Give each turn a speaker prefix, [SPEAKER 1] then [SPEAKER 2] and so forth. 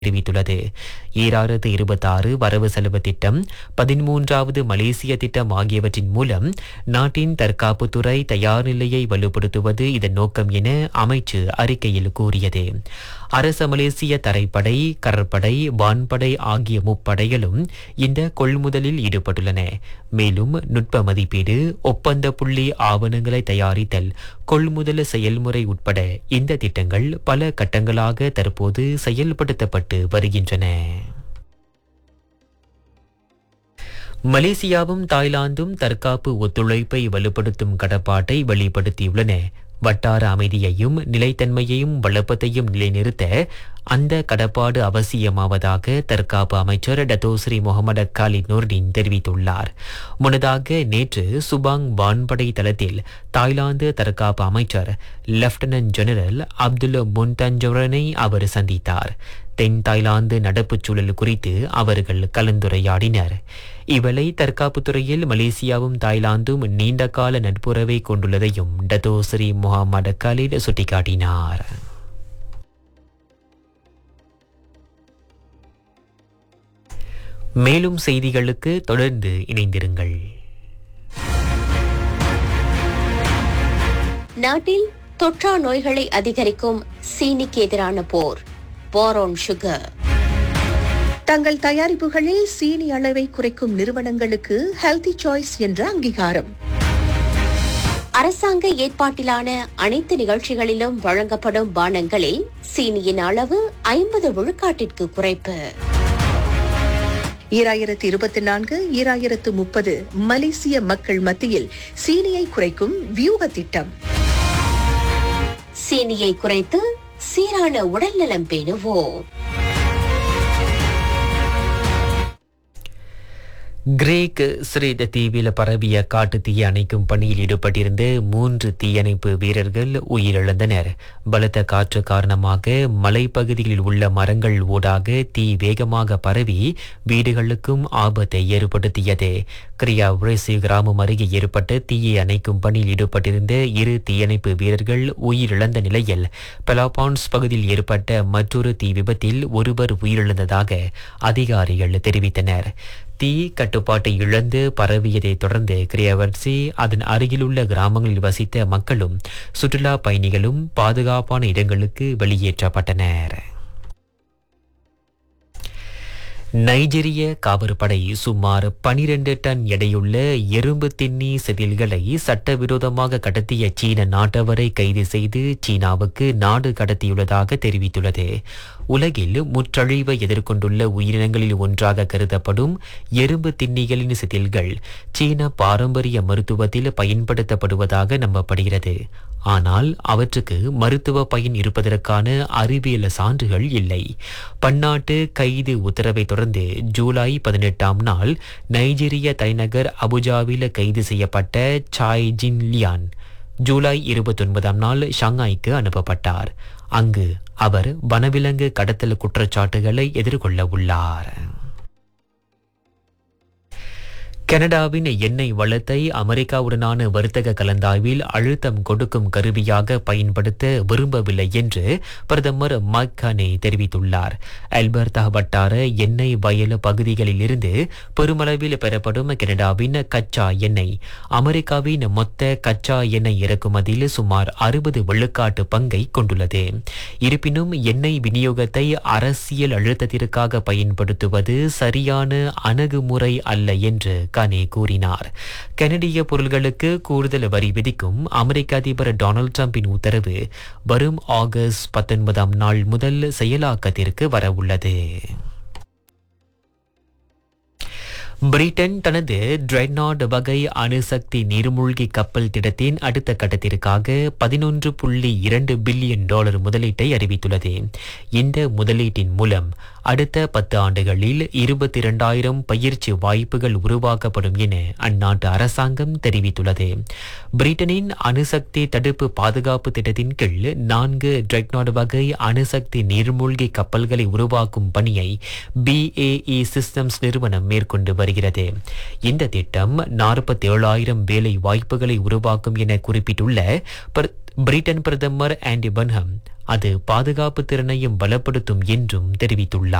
[SPEAKER 1] தெரிவித்துள்ளது ஈராயிரத்து இருபத்தாறு வரவு செலவு திட்டம் பதிமூன்றாவது மலேசிய திட்டம் ஆகியவற்றின் மூலம் நாட்டின் தற்காப்புத்துறை தயார் நிலையை வலுப்படுத்துவது இதன் நோக்கம் என அமைச்சு அறிக்கையில் கூறியது அரச மலேசிய தரைப்படை கடற்படை வான்படை ஆகிய முப்படைகளும் இந்த கொள்முதலில் ஈடுபட்டுள்ளன மேலும் நுட்ப மதிப்பீடு ஒப்பந்த புள்ளி ஆவணங்களை தயாரித்தல் கொள்முதல் செயல்முறை உட்பட இந்த திட்டங்கள் பல கட்டங்களாக தற்போது செயல்படுத்தப்பட்டு வருகின்றன மலேசியாவும் தாய்லாந்தும் தற்காப்பு ஒத்துழைப்பை வலுப்படுத்தும் கடப்பாட்டை வெளிப்படுத்தியுள்ளன வட்டார அமைதியையும் நிலைத்தன்மையையும் வளப்பத்தையும் நிலைநிறுத்த அந்த கடப்பாடு அவசியமாவதாக தற்காப்பு அமைச்சர் டத்தோஸ்ரீ முகமது காலித் நூர்டின் தெரிவித்துள்ளார் முன்னதாக நேற்று சுபாங் வான்படை தளத்தில் தாய்லாந்து தற்காப்பு அமைச்சர் லெப்டினன்ட் ஜெனரல் அப்துல் முன்தஞ்சோரனை அவர் சந்தித்தார் தென் தாய்லாந்து நடப்புச் சூழல் குறித்து அவர்கள் கலந்துரையாடினர் இவளை தற்காப்புத் துறையில் மலேசியாவும் தாய்லாந்தும் நீண்டகால நட்புறவை கொண்டுள்ளதையும் டத்தோஸ்ரீ முகமது காலித் சுட்டிக்காட்டினார் மேலும் செய்திகளுக்கு தொடர்ந்து இணைந்திருங்கள்
[SPEAKER 2] நாட்டில் தொற்றா நோய்களை அதிகரிக்கும் சீனிக்கு எதிரான போர் போரோன் சுகர்
[SPEAKER 3] தங்கள் தயாரிப்புகளில் சீனி அளவை குறைக்கும் நிறுவனங்களுக்கு ஹெல்தி சாய்ஸ் என்ற அங்கீகாரம்
[SPEAKER 2] அரசாங்க ஏற்பாட்டிலான அனைத்து நிகழ்ச்சிகளிலும் வழங்கப்படும் பானங்களில் சீனியின் அளவு ஐம்பது விழுக்காட்டிற்கு குறைப்பு
[SPEAKER 3] ஈராயிரத்து இருபத்தி நான்கு ஈராயிரத்து முப்பது மலேசிய மக்கள் மத்தியில் சீனியை குறைக்கும் வியூக திட்டம்
[SPEAKER 2] சீனியை குறைத்து சீரான உடல்நலம் பேணுவோம்
[SPEAKER 1] கிரேக் ஸ்ரீத தீவில் பரவிய காட்டு தீயை அணைக்கும் பணியில் ஈடுபட்டிருந்த மூன்று தீயணைப்பு வீரர்கள் உயிரிழந்தனர் பலத்த காற்று காரணமாக மலைப்பகுதிகளில் உள்ள மரங்கள் ஊடாக தீ வேகமாக பரவி வீடுகளுக்கும் ஆபத்தை ஏற்படுத்தியது கிரியா உரேசி கிராமம் அருகே ஏற்பட்ட தீயை அணைக்கும் பணியில் ஈடுபட்டிருந்த இரு தீயணைப்பு வீரர்கள் உயிரிழந்த நிலையில் பெலாபான்ஸ் பகுதியில் ஏற்பட்ட மற்றொரு தீ விபத்தில் ஒருவர் உயிரிழந்ததாக அதிகாரிகள் தெரிவித்தனர் தீ கட்டுப்பாட்டை இழந்து பரவியதைத் தொடர்ந்து கிரியவர்சி அதன் அருகிலுள்ள கிராமங்களில் வசித்த மக்களும் சுற்றுலா பயணிகளும் பாதுகாப்பான இடங்களுக்கு வெளியேற்றப்பட்டனர் நைஜீரிய காவற்படை சுமார் பனிரெண்டு டன் எடையுள்ள எறும்பு தின்னி செதில்களை சட்டவிரோதமாக கடத்திய சீன நாட்டவரை கைது செய்து சீனாவுக்கு நாடு கடத்தியுள்ளதாக தெரிவித்துள்ளது உலகில் முற்றழிவை எதிர்கொண்டுள்ள உயிரினங்களில் ஒன்றாக கருதப்படும் எறும்பு தின்னிகளின் செதில்கள் சீன பாரம்பரிய மருத்துவத்தில் பயன்படுத்தப்படுவதாக நம்பப்படுகிறது ஆனால் அவற்றுக்கு மருத்துவ பயன் இருப்பதற்கான அறிவியல் சான்றுகள் இல்லை பன்னாட்டு கைது உத்தரவை தொடர்ந்து ஜூலை பதினெட்டாம் நாள் நைஜீரிய தலைநகர் அபுஜாவில் கைது செய்யப்பட்ட சாய் ஜின் லியான் ஜூலை இருபத்தொன்பதாம் நாள் ஷாங்காய்க்கு அனுப்பப்பட்டார் அங்கு அவர் வனவிலங்கு கடத்தல் குற்றச்சாட்டுகளை எதிர்கொள்ள உள்ளார் கனடாவின் எண்ணெய் வளத்தை அமெரிக்காவுடனான வர்த்தக கலந்தாய்வில் அழுத்தம் கொடுக்கும் கருவியாக பயன்படுத்த விரும்பவில்லை என்று பிரதமர் மக்கானே தெரிவித்துள்ளார் அல்பர்தா வட்டார எண்ணெய் வயல் பகுதிகளில் இருந்து பெருமளவில் பெறப்படும் கனடாவின் கச்சா எண்ணெய் அமெரிக்காவின் மொத்த கச்சா எண்ணெய் இறக்குமதியில் சுமார் அறுபது விழுக்காட்டு பங்கை கொண்டுள்ளது இருப்பினும் எண்ணெய் விநியோகத்தை அரசியல் அழுத்தத்திற்காக பயன்படுத்துவது சரியான அணுகுமுறை அல்ல என்று கனே கூறினார் கனடிய பொருள்களுக்கு கூடுதல் வரி விதிக்கும் அமெரிக்க அதிபர் டொனால்டு டிரம்பின் உத்தரவு வரும் ஆகஸ்ட் பத்தொன்பதாம் நாள் முதல் செயலாக்கத்திற்கு வரவுள்ளது பிரிட்டன் தனது ட்ரெட்நாட் வகை அணுசக்தி நீர்மூழ்கி கப்பல் திட்டத்தின் அடுத்த கட்டத்திற்காக பதினொன்று புள்ளி இரண்டு பில்லியன் டாலர் முதலீட்டை அறிவித்துள்ளது இந்த முதலீட்டின் மூலம் அடுத்த பத்து ஆண்டுகளில் இருபத்தி இரண்டாயிரம் பயிற்சி வாய்ப்புகள் உருவாக்கப்படும் என அந்நாட்டு அரசாங்கம் தெரிவித்துள்ளது பிரிட்டனின் அணுசக்தி தடுப்பு பாதுகாப்பு திட்டத்தின் கீழ் நான்கு ட்ரெட்நாட் வகை அணுசக்தி நீர்மூழ்கி கப்பல்களை உருவாக்கும் பணியை பிஏஇ சிஸ்டம்ஸ் நிறுவனம் மேற்கொண்டு வருகிறது இந்த திட்டம் நாற்பத்தி ஏழாயிரம் வேலை வாய்ப்புகளை உருவாக்கும் என குறிப்பிட்டுள்ள பிர- பிரிட்டன் பிரதமர் ஆண்டி பன்ஹம் அது பாதுகாப்பு திறனையும் பலப்படுத்தும் என்றும் தெரிவித்துள்ளார்